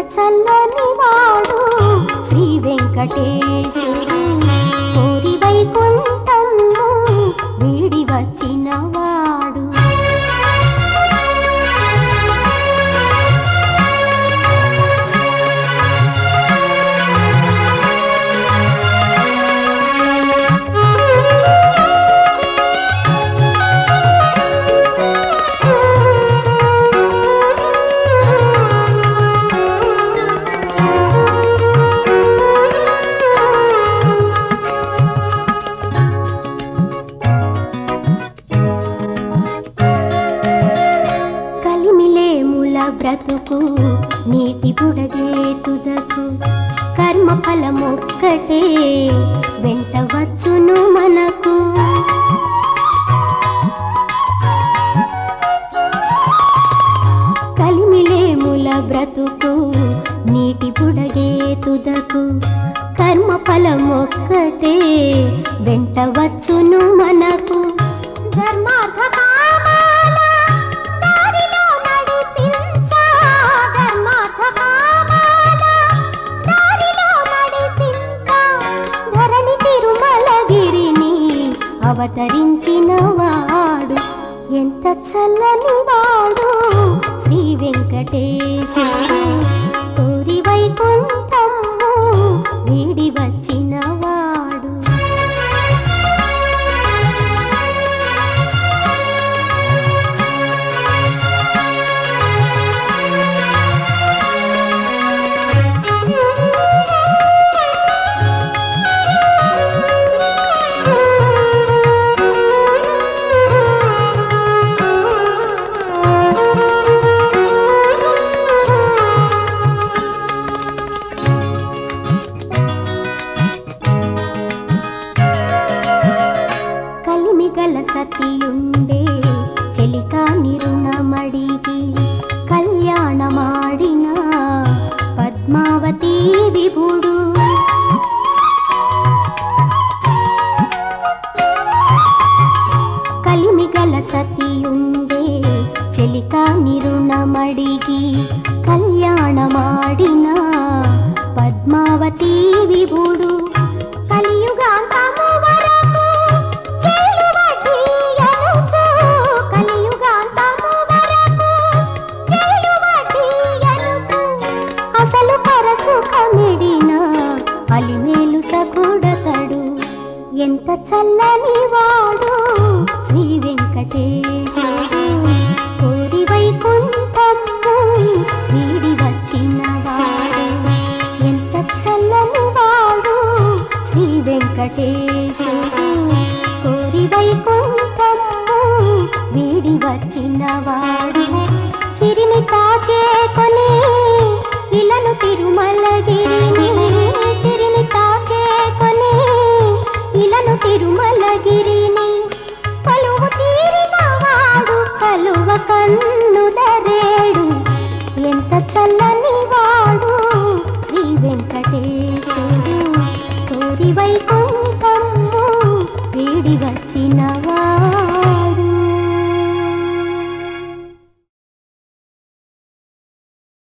చల్లని వాడు శ్రీ వెంకటేశుడు కోరి వైకుంఠము వీడి వచ్చిన వాడు కలిమిలేముల బ్రతుకు నీటి బుడగే తుదకు కర్మ ఫలమొక్కటే వెంట వచ్చును మనకు కలిమిలేముల బ్రతుకు నీటి బుడగే తుదకు కర్మ ఫలమొక్కటే వెంట వచ్చును మనకు ధర్మార్థ కామాల దారిలో నడిపించా ధర్మార్థ కామాల దారిలో నడిపించా ధరణి తిరుమలగిరిని అవతరించిన వాడు ఎంత చల్లని వాడు శ్రీ వెంకటేశుడు కోరి వైకుంఠము వీడి వచ్చిన వాడు కలిమిగల సతియుండే చెలికాని రుణమడిగి కళ్యాణమాడిన పద్మావతి విభుడు కలిమిగల సతియుండే చెలికాని రుణమడిగి కళ్యాణమాడిన పద్మావతి విభుడు కలియుగాంతము వరకు చేయువటి అనుచు కలియుగాంతము వరకు చేయువటి అనుచు అసలు పరసుఖమిడిన అలిమేలు సకుడతడు ఎంత చల్లని వాడు శ్రీ వెంకటేశుడు కోరి వైకుంఠము వీడి వచ్చిన వాడు ఎంత చల్లని వాడు శ్రీ వెంకటేశుడు కోరి వైకుంఠము వీడి వచ్చిన వాడు సిరిని తాచేకొని ఇలను తిరుమలగిరిని సిరిని తాచేకొని ఇలను తిరుమలగిరిని కలువు తీరిన వాడు కలువ కన్నుల రేడు ఎంత చల్లని వాడు శ్రీ వెంకటేశుడు కోరి వైకుంఠము వీడి వచ్చిన